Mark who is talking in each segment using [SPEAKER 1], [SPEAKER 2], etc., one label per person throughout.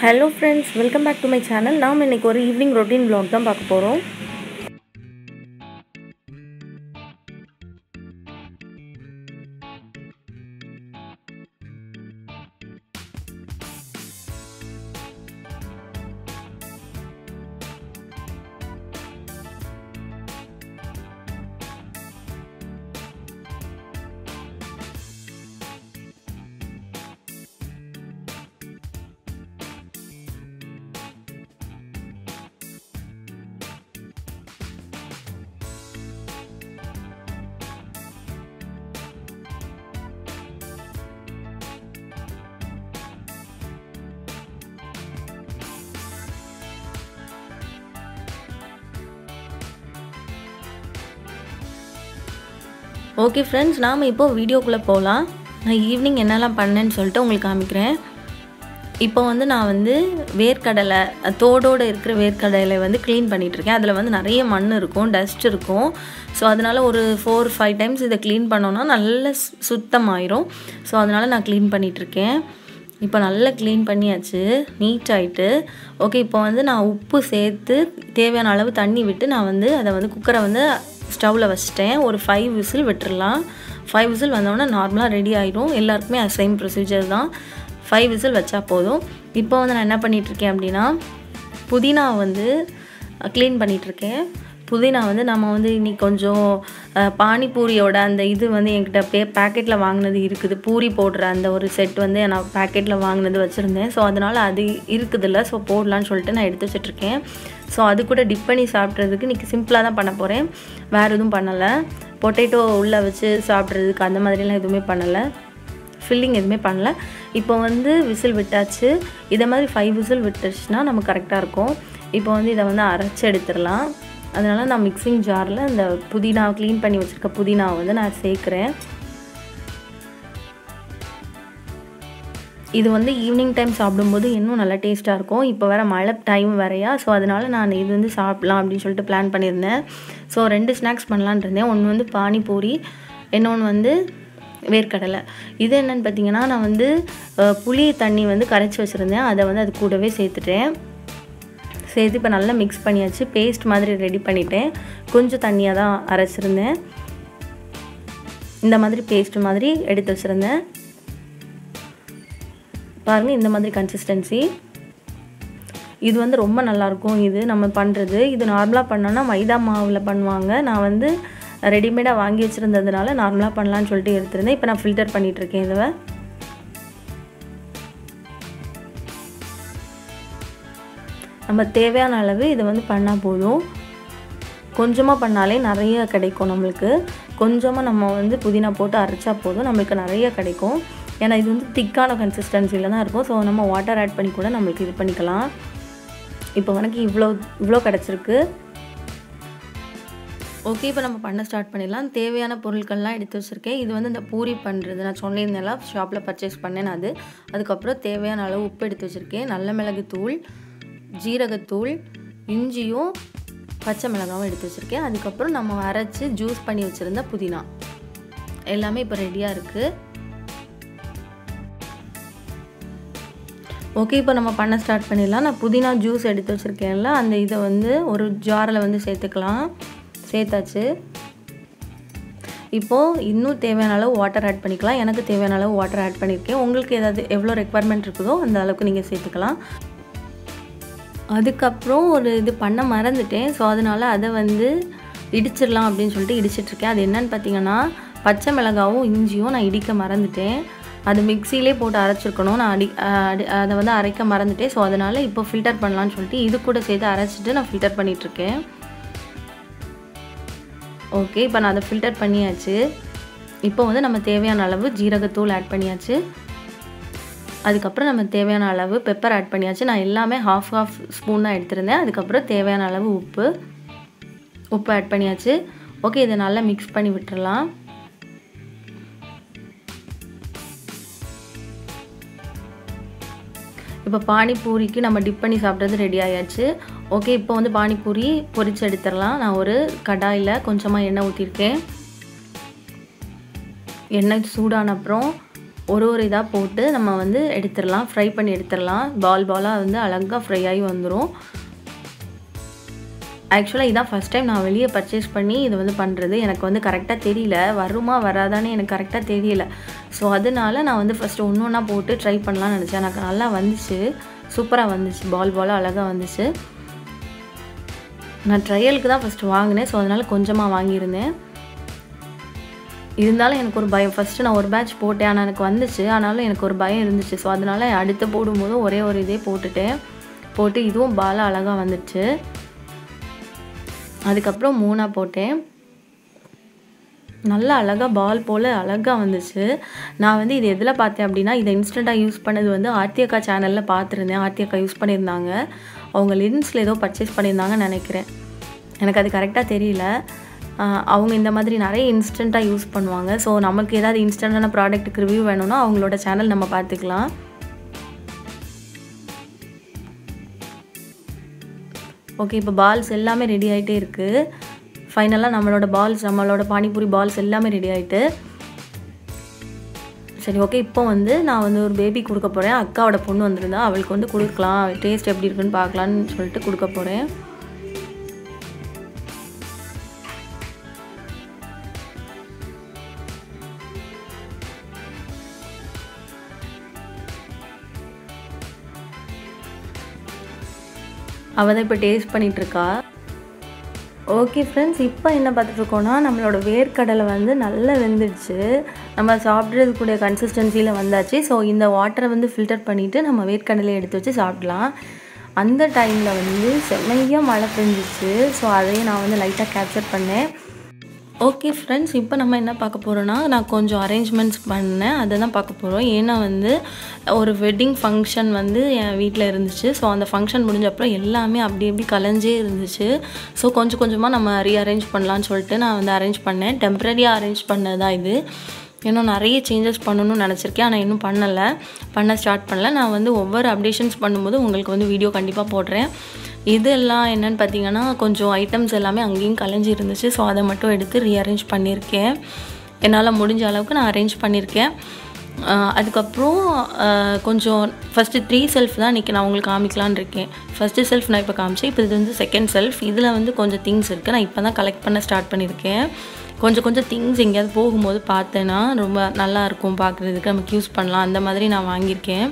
[SPEAKER 1] hello friends welcome back to my channel நாம் இன்றைக்கி ஒரு ஈவினிங் ரொட்டீன் vlog தான் பார்க்க போகிறோம் ஓகே ஃப்ரெண்ட்ஸ் நாம் இப்போ வீடியோக்குள்ளே போகலாம் நான் ஈவினிங் என்னெல்லாம் பண்ணேன்னு சொல்லிட்டு உங்களுக்கு காமிக்கிறேன் இப்போ வந்து நான் வந்து வேர்க்கடலை தோடோடு இருக்கிற வேர்க்கடலை வந்து க்ளீன் பண்ணிகிட்ருக்கேன் அதில் வந்து நிறைய மண் இருக்கும் டஸ்ட் இருக்கும் ஸோ அதனால் ஒரு ஃபோர் ஃபைவ் டைம்ஸ் இதை க்ளீன் பண்ணோன்னா நல்ல சு- சுத்தமாயிரும் ஸோ அதனால் நான் க்ளீன் பண்ணிகிட்ருக்கேன் இப்போ நல்லா க்ளீன் பண்ணியாச்சு நீட் ஆயிட்டு ஓகே இப்போ வந்து நான் உப்பு சேர்த்து தேவையான அளவு தண்ணி விட்டு நான் வந்து அதை வந்து குக்கரை வந்து ஸ்டவ்வில் வச்சிட்டேன் ஒரு ஃபைவ் விசில் விட்டுறலாம் ஃபைவ் விசில் வந்தோடனே நார்மலாக ரெடி ஆயிடும் எல்லாருக்குமே சேம் ப்ரொசீஜர் தான் ஃபைவ் விசில் வச்சா போதும் இப்போ வந்து நான் என்ன பண்ணிகிட்ருக்கேன் அப்படின்னா புதினா வந்து க்ளீன் பண்ணிகிட்ருக்கேன் புதினா வந்து நம்ம வந்து இன்னைக்கு கொஞ்சம் அஹ், பானிபூரியோட அந்த இது வந்து என்கிட்ட பே பேக்கெட்டில் வாங்கினது இருக்குது பூரி போடுற அந்த ஒரு செட் வந்து நான் பேக்கெட்டில் வாங்கினது வச்சுருந்தேன் ஸோ அதனால் அது இருக்குதுல்ல ஸோ போடலான்னு சொல்லிட்டு நான் எடுத்து வச்சிட்ருக்கேன் ஸோ அது கூட டிப் பண்ணி சாப்பிட்றதுக்கு இன்றைக்கி சிம்பிளாக தான் பண்ண போகிறேன் வேறு எதுவும் பண்ணலை பொட்டேட்டோ உள்ளே வச்சு சாப்பிட்றதுக்கு அந்த மாதிரிலாம் எதுவுமே பண்ணலை ஃபில்லிங் எதுவுமே பண்ணல இப்போ வந்து விசில் விட்டாச்சு இதை மாதிரி ஃபைவ் விசில் விட்டுச்சுன்னா நமக்கு கரெக்டாக இருக்கும் இப்போ வந்து இதை வந்து அரைச்சி எடுத்துடலாம் அதனால் நான் மிக்சிங் ஜாரில் இந்த புதினா க்ளீன் பண்ணி வச்சுருக்க புதினாவை வந்து நான் சேர்க்குறேன் இது வந்து ஈவினிங் டைம் சாப்பிடும்போது இன்னும் நல்லா டேஸ்ட்டாக இருக்கும் இப்போ வேறு மழை டைம் வேறையா ஸோ அதனால் நான் இது வந்து சாப்பிட்லாம் அப்படின்னு சொல்லிட்டு பிளான் பண்ணியிருந்தேன் ஸோ ரெண்டு ஸ்நாக்ஸ் பண்ணலான்னு இருந்தேன் ஒன்று வந்து பானிபூரி இன்னொன்று வந்து வேர்க்கடலை இது என்னன்னு பார்த்தீங்கன்னா நான் வந்து அஹ், புளி தண்ணி வந்து கரைச்சி வச்சுருந்தேன் அதை வந்து அது கூடவே சேர்த்துட்டேன் சேர்த்து இப்போ நல்லா மிக்ஸ் பண்ணியாச்சு பேஸ்ட் மாதிரி ரெடி பண்ணிட்டேன் கொஞ்சம் தண்ணியாக தான் அரைச்சிருந்தேன் இந்த மாதிரி பேஸ்ட் மாதிரி எடுத்து வச்சுருந்தேன் பாருங்கள் இந்த மாதிரி கன்சிஸ்டன்சி இது வந்து ரொம்ப நல்லாயிருக்கும் இது நம்ம பண்ணுறது இது நார்மலாக பண்ணோன்னா மைதா மாவில் பண்ணுவாங்க நான் வந்து ரெடிமேடாக வாங்கி வச்சுருந்ததுனால நார்மலாக பண்ணலான்னு சொல்லிட்டு எடுத்திருந்தேன் இப்போ நான் ஃபில்டர் பண்ணிகிட்ருக்கேன் இதை நம்ம தேவையான அளவு இதை வந்து பண்ணால் போதும் கொஞ்சமாக பண்ணாலே நிறைய கிடைக்கும் நம்மளுக்கு கொஞ்சமாக நம்ம வந்து புதினா போட்டு அரைச்சா போதும் நம்மளுக்கு நிறைய கிடைக்கும் ஏன்னா இது வந்து திக்கான கன்சிஸ்டன்சியில் தான் இருக்கும் ஸோ நம்ம வாட்டர் ஆட் பண்ணி கூட நம்மளுக்கு இது பண்ணிக்கலாம் இப்போ எனக்கு இவ்வளோ இவ்வளோ கிடச்சிருக்கு ஓகே இப்போ நம்ம பண்ண ஸ்டார்ட் பண்ணிடலாம் தேவையான பொருட்கள்லாம் எடுத்து வச்சுருக்கேன் இது வந்து இந்த பூரி பண்ணுறது நான் சொன்னிருந்தேன்ல ஷாப்பில் பர்ச்சேஸ் பண்ணேன் அது அதுக்கப்புறம் தேவையான அளவு உப்பு எடுத்து வச்சுருக்கேன் நல்ல மிளகு தூள் ஜீரகத்தூள் இஞ்சியும் பச்சை மிளகாவும் எடுத்து வச்சுருக்கேன் அதுக்கப்புறம் நம்ம அரைச்சி ஜூஸ் பண்ணி வச்சுருந்த புதினா எல்லாமே இப்போ ரெடியாக இருக்குது ஓகே இப்போ நம்ம பண்ண ஸ்டார்ட் பண்ணிடலாம் நான் புதினா ஜூஸ் எடுத்து வச்சுருக்கேன்ல அந்த இதை வந்து ஒரு ஜாரில் வந்து சேர்த்துக்கலாம் சேர்த்தாச்சு இப்போது இன்னும் தேவையான அளவு வாட்டர் ஆட் பண்ணிக்கலாம் எனக்கு தேவையான அளவு வாட்டர் ஆட் பண்ணியிருக்கேன் உங்களுக்கு ஏதாவது எவ்வளோ ரெக்குவயர்மெண்ட் இருக்குதோ அந்த அளவுக்கு நீங்கள் சேர்த்துக்கலாம் அதுக்கப்புறம் ஒரு இது பண்ண மறந்துட்டேன் ஸோ அதனால் அதை வந்து இடிச்சிடலாம் அப்படின்னு சொல்லிட்டு இடிச்சிட்ருக்கேன் அது என்னன்னு பார்த்தீங்கன்னா பச்சை மிளகாவும் இஞ்சியும் நான் இடிக்க மறந்துட்டேன் அது மிக்சிலே போட்டு அரைச்சிருக்கணும் நான் அடி அடி அதை வந்து அரைக்க மறந்துட்டேன் ஸோ அதனால் இப்போ ஃபில்டர் பண்ணலான்னு சொல்லிட்டு இது கூட சேர்த்து அரைச்சிட்டு நான் ஃபில்டர் பண்ணிகிட்ருக்கேன் ஓகே இப்போ நான் அதை ஃபில்டர் பண்ணியாச்சு இப்போ வந்து நம்ம தேவையான அளவு ஜீரகத்தூள் ஆட் பண்ணியாச்சு அதுக்கப்புறம் நம்ம தேவையான அளவு பெப்பர் ஆட் பண்ணியாச்சு நான் எல்லாமே ஹாஃப் ஹாஃப் ஸ்பூன் தான் எடுத்திருந்தேன் அதுக்கப்புறம் தேவையான அளவு உப்பு உப்பு ஆட் பண்ணியாச்சு ஓகே இதை நல்லா மிக்ஸ் பண்ணி விட்டுறலாம் இப்போ பானிபூரிக்கு நம்ம டிப் பண்ணி சாப்பிட்றது ரெடி ஆயாச்சு ஓகே இப்போ வந்து பானிபூரி பொரிச்சு எடுத்துடலாம் நான் ஒரு கடாயில் கொஞ்சமாக எண்ணெய் ஊற்றிருக்கேன் எண்ணெய் சூடான அப்புறம் ஒரு ஒரு இதாக போட்டு நம்ம வந்து எடுத்துடலாம் ஃப்ரை பண்ணி எடுத்துடலாம் பால் பாலாக வந்து அழகாக ஃப்ரை ஆகி வந்துடும் ஆக்சுவலாக இதான் ஃபஸ்ட் டைம் நான் வெளியே பர்ச்சேஸ் பண்ணி இது வந்து பண்ணுறது எனக்கு வந்து கரெக்டாக தெரியல வருமா வராதான்னு எனக்கு கரெக்டாக தெரியல ஸோ அதனால நான் வந்து ஃபஸ்ட்டு ஒன்று ஒன்றா போட்டு ட்ரை பண்ணலாம்னு நினச்சேன் எனக்கு நல்லா வந்துச்சு சூப்பராக வந்துச்சு பால் பாலாக அழகாக வந்துச்சு நான் ட்ரையலுக்கு தான் ஃபஸ்ட்டு வாங்கினேன் ஸோ அதனால் கொஞ்சமாக வாங்கியிருந்தேன் இருந்தாலும் எனக்கு ஒரு பயம் ஃபஸ்ட்டு நான் ஒரு பேட்ச் போட்டேன் ஆனால் எனக்கு வந்துச்சு ஆனாலும் எனக்கு ஒரு பயம் இருந்துச்சு ஸோ அதனால் அடுத்து போடும்போதும் ஒரே ஒரு இதே போட்டுட்டேன் போட்டு இதுவும் பாலாக அழகாக வந்துச்சு அதுக்கப்புறம் மூணாக போட்டேன் நல்லா அழகாக பால் போல் அழகாக வந்துச்சு நான் வந்து இது எதில் பார்த்தேன் அப்படின்னா இதை இன்ஸ்டண்ட்டாக யூஸ் பண்ணது வந்து ஆர்த்தி அக்கா சேனலில் பார்த்துருந்தேன் ஆர்த்தி அக்கா யூஸ் பண்ணியிருந்தாங்க அவங்க லின்ஸில் ஏதோ பர்ச்சேஸ் பண்ணியிருந்தாங்கன்னு நினைக்கிறேன் எனக்கு அது கரெக்டாக தெரியல அவங்க இந்த மாதிரி நிறைய இன்ஸ்டண்ட்டாக யூஸ் பண்ணுவாங்க ஸோ நமக்கு ஏதாவது இன்ஸ்டண்ட்டான ப்ராடக்ட்டுக்கு ரிவ்யூ வேணும்னா அவங்களோட சேனல் நம்ம பார்த்துக்கலாம் ஓகே இப்போ பால்ஸ் எல்லாமே ரெடி ஆகிட்டே இருக்குது ஃபைனலாக நம்மளோட பால்ஸ் நம்மளோட பானிபூரி பால்ஸ் எல்லாமே ரெடி ஆகிட்டு சரி ஓகே இப்போ வந்து நான் வந்து ஒரு பேபி கொடுக்க போகிறேன் அக்காவோட பொண்ணு வந்திருந்தா அவளுக்கு வந்து கொடுக்கலாம் டேஸ்ட் எப்படி இருக்குன்னு பார்க்கலான்னு சொல்லிட்டு கொடுக்க போகிறேன் அவள் தான் இப்போ டேஸ்ட் பண்ணிகிட்ருக்கா ஓகே ஃப்ரெண்ட்ஸ் இப்போ என்ன பார்த்துட்ருக்கோன்னா நம்மளோட வேர்க்கடலை வந்து நல்லா வெந்துடுச்சு நம்ம சாப்பிட்றதுக்கூடிய கன்சிஸ்டன்சியில் வந்தாச்சு ஸோ இந்த வாட்டரை வந்து ஃபில்டர் பண்ணிவிட்டு நம்ம வேர்க்கடலை எடுத்து வச்சு சாப்பிடலாம் அந்த டைமில் வந்து செம்மையாக மழை பெஞ்சிச்சு ஸோ அதையும் நான் வந்து லைட்டாக கேப்சர் பண்ணேன் ஓகே ஃப்ரெண்ட்ஸ் இப்போ நம்ம என்ன பார்க்க போகிறோன்னா நான் கொஞ்சம் அரேஞ்ச்மெண்ட்ஸ் பண்ணேன் அதை தான் பார்க்க போகிறோம் ஏன்னா வந்து ஒரு வெட்டிங் ஃபங்க்ஷன் வந்து என் வீட்டில் இருந்துச்சு ஸோ அந்த ஃபங்க்ஷன் முடிஞ்ச அப்புறம் எல்லாமே அப்படி இப்படி கலைஞ்சே இருந்துச்சு ஸோ கொஞ்சம் கொஞ்சமாக நம்ம ரீஅரேஞ்ச் பண்ணலான்னு சொல்லிட்டு நான் வந்து அரேஞ்ச் பண்ணேன் டெம்ப்ரரியாக அரேஞ்ச் பண்ணது தான் இது இன்னும் நிறைய சேஞ்சஸ் பண்ணணும்னு நினச்சிருக்கேன் ஆனால் இன்னும் பண்ணலை பண்ண ஸ்டார்ட் பண்ணல நான் வந்து ஒவ்வொரு அப்டேஷன்ஸ் பண்ணும்போது உங்களுக்கு வந்து வீடியோ கண்டிப்பாக போடுறேன் இதெல்லாம் என்னென்னு பார்த்தீங்கன்னா கொஞ்சம் ஐட்டம்ஸ் எல்லாமே அங்கேயும் கலைஞ்சி இருந்துச்சு ஸோ அதை மட்டும் எடுத்து ரீஅரேஞ்ச் பண்ணியிருக்கேன் என்னால் முடிஞ்ச அளவுக்கு நான் அரேஞ்ச் பண்ணியிருக்கேன் அதுக்கப்புறம் கொஞ்சம் ஃபஸ்ட்டு த்ரீ செல்ஃப் தான் இன்றைக்கி நான் உங்களுக்கு காமிக்கலான்னு இருக்கேன் ஃபஸ்ட்டு செல்ஃப் நான் இப்போ காமிச்சேன் இப்போ இது வந்து செகண்ட் செல்ஃப் இதில் வந்து கொஞ்சம் திங்ஸ் இருக்குது நான் இப்போ தான் கலெக்ட் பண்ண ஸ்டார்ட் பண்ணியிருக்கேன் கொஞ்சம் கொஞ்சம் திங்ஸ் எங்கேயாவது போகும்போது பார்த்தேன்னா ரொம்ப நல்லாயிருக்கும் பார்க்குறதுக்கு நமக்கு யூஸ் பண்ணலாம் அந்த மாதிரி நான் வாங்கியிருக்கேன்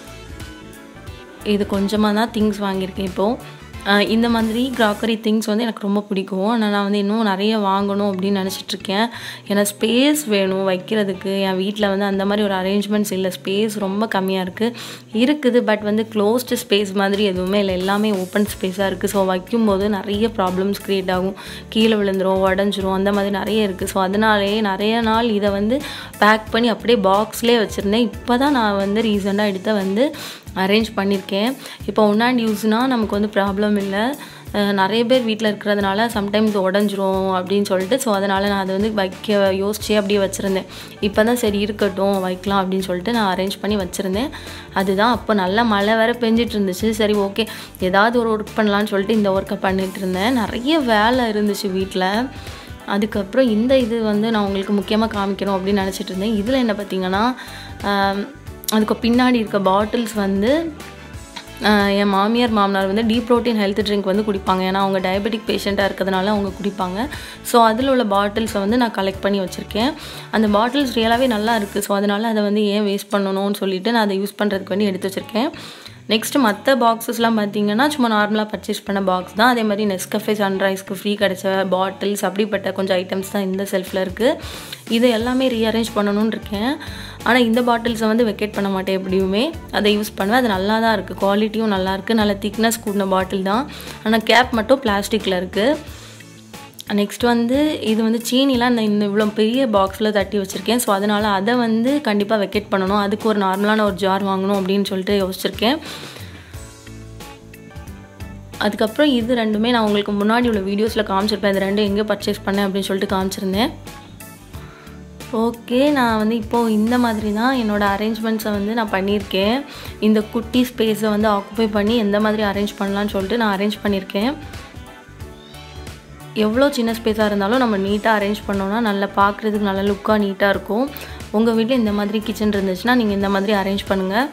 [SPEAKER 1] இது கொஞ்சமாக தான் திங்ஸ் வாங்கியிருக்கேன் இப்போது இந்த மாதிரி க்ராக்கரி திங்ஸ் வந்து எனக்கு ரொம்ப பிடிக்கும் ஆனால் நான் வந்து இன்னும் நிறைய வாங்கணும் அப்படின்னு நினச்சிட்ருக்கேன் ஏன்னா ஸ்பேஸ் வேணும் வைக்கிறதுக்கு என் வீட்டில் வந்து அந்த மாதிரி ஒரு அரேஞ்ச்மெண்ட்ஸ் இல்லை ஸ்பேஸ் ரொம்ப கம்மியாக இருக்குது இருக்குது பட் வந்து க்ளோஸ்டு ஸ்பேஸ் மாதிரி எதுவுமே இல்லை எல்லாமே ஓப்பன் ஸ்பேஸாக இருக்குது ஸோ வைக்கும்போது நிறைய ப்ராப்ளம்ஸ் க்ரியேட் ஆகும் கீழே விழுந்துரும் உடஞ்சிரும் அந்த மாதிரி நிறைய இருக்குது ஸோ அதனாலேயே நிறைய நாள் இதை வந்து பேக் பண்ணி அப்படியே பாக்ஸ்லேயே வச்சுருந்தேன் இப்போ தான் நான் வந்து ரீசெண்டாக எடுத்த வந்து அரேஞ்ச் பண்ணியிருக்கேன் இப்போ ஒன் ஹேண்ட் யூஸ்னால் நமக்கு வந்து ப்ராப்ளம் இல்லை நிறைய பேர் வீட்டில் இருக்கிறதுனால சம்டைம்ஸ் உடஞ்சிரும் அப்படின்னு சொல்லிட்டு ஸோ அதனால் நான் அதை வந்து வைக்க யோசிச்சு அப்படியே வச்சுருந்தேன் இப்போ தான் சரி இருக்கட்டும் வைக்கலாம் அப்படின்னு சொல்லிட்டு நான் அரேஞ்ச் பண்ணி வச்சுருந்தேன் அதுதான் அப்போ நல்லா மழை வேறு பெஞ்சிட்டு இருந்துச்சு சரி ஓகே ஏதாவது ஒரு ஒர்க் பண்ணலான்னு சொல்லிட்டு இந்த ஒர்க்கை பண்ணிகிட்டு இருந்தேன் நிறைய வேலை இருந்துச்சு வீட்டில் அதுக்கப்புறம் இந்த இது வந்து நான் உங்களுக்கு முக்கியமாக காமிக்கணும் அப்படின்னு நினச்சிட்டு இருந்தேன் இதில் என்ன பார்த்தீங்கன்னா அதுக்கு பின்னாடி இருக்க பாட்டில்ஸ் வந்து என் மாமியார் மாமனார் வந்து டீ ப்ரோட்டீன் ஹெல்த் ட்ரிங்க் வந்து குடிப்பாங்க ஏன்னா அவங்க டயபெட்டிக் பேஷண்ட்டாக இருக்கிறதுனால அவங்க குடிப்பாங்க ஸோ அதில் உள்ள பாட்டில்ஸை வந்து நான் கலெக்ட் பண்ணி வச்சுருக்கேன் அந்த பாட்டில்ஸ் ரியலாகவே நல்லா இருக்குது ஸோ அதனால் அதை வந்து ஏன் வேஸ்ட் பண்ணணும்னு சொல்லிட்டு நான் அதை யூஸ் பண்ணுறதுக்கு வேண்டி எடுத்து வச்சுருக்கேன் நெக்ஸ்ட்டு மற்ற பாக்ஸஸ்லாம் பார்த்தீங்கன்னா சும்மா நார்மலாக பர்ச்சேஸ் பண்ண பாக்ஸ் தான் அதே மாதிரி நெஸ்கஃபே சன்ரைஸ்க்கு ஃப்ரீ கிடச்ச பாட்டில்ஸ் அப்படிப்பட்ட கொஞ்சம் ஐட்டம்ஸ் தான் இந்த செல்ஃபில் இருக்குது இது எல்லாமே ரீஅரேஞ்ச் பண்ணணும்னு இருக்கேன் ஆனால் இந்த பாட்டில்ஸை வந்து வெக்கேட் பண்ண மாட்டேன் எப்படியுமே அதை யூஸ் பண்ணுவேன் அது நல்லா தான் இருக்குது குவாலிட்டியும் நல்லா இருக்குது நல்ல திக்னஸ் கூடின பாட்டில் தான் ஆனால் கேப் மட்டும் பிளாஸ்டிக்கில் இருக்குது நெக்ஸ்ட் வந்து இது வந்து சீனிலாம் இந்த இந்த இவ்வளோ பெரிய பாக்ஸில் தட்டி வச்சுருக்கேன் ஸோ அதனால் அதை வந்து கண்டிப்பாக வெக்கேட் பண்ணணும் அதுக்கு ஒரு நார்மலான ஒரு ஜார் வாங்கணும் அப்படின்னு சொல்லிட்டு யோசிச்சிருக்கேன் அதுக்கப்புறம் இது ரெண்டுமே நான் உங்களுக்கு முன்னாடி உள்ள வீடியோஸில் காமிச்சிருப்பேன் இது ரெண்டும் எங்கே பர்ச்சேஸ் பண்ணேன் அப்படின்னு சொல்லிட்டு காமிச்சிருந்தேன் ஓகே நான் வந்து இப்போது இந்த மாதிரி தான் என்னோடய அரேஞ்ச்மெண்ட்ஸை வந்து நான் பண்ணியிருக்கேன் இந்த குட்டி ஸ்பேஸை வந்து ஆக்குப்பை பண்ணி எந்த மாதிரி அரேஞ்ச் பண்ணலான்னு சொல்லிட்டு நான் அரேஞ்ச் பண்ணியிருக்கேன் எவ்வளோ சின்ன ஸ்பேஸாக இருந்தாலும் நம்ம நீட்டாக அரேஞ்ச் பண்ணோன்னா நல்லா பார்க்குறதுக்கு நல்ல லுக்காக நீட்டாக இருக்கும் உங்கள் வீட்டில் இந்த மாதிரி கிச்சன் இருந்துச்சுன்னா நீங்கள் இந்த மாதிரி அரேஞ்ச் பண்ணுங்கள்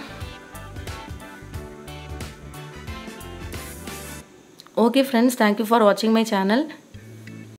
[SPEAKER 1] ஓகே ஃப்ரெண்ட்ஸ் தேங்க்யூ ஃபார் வாட்சிங் மை சேனல்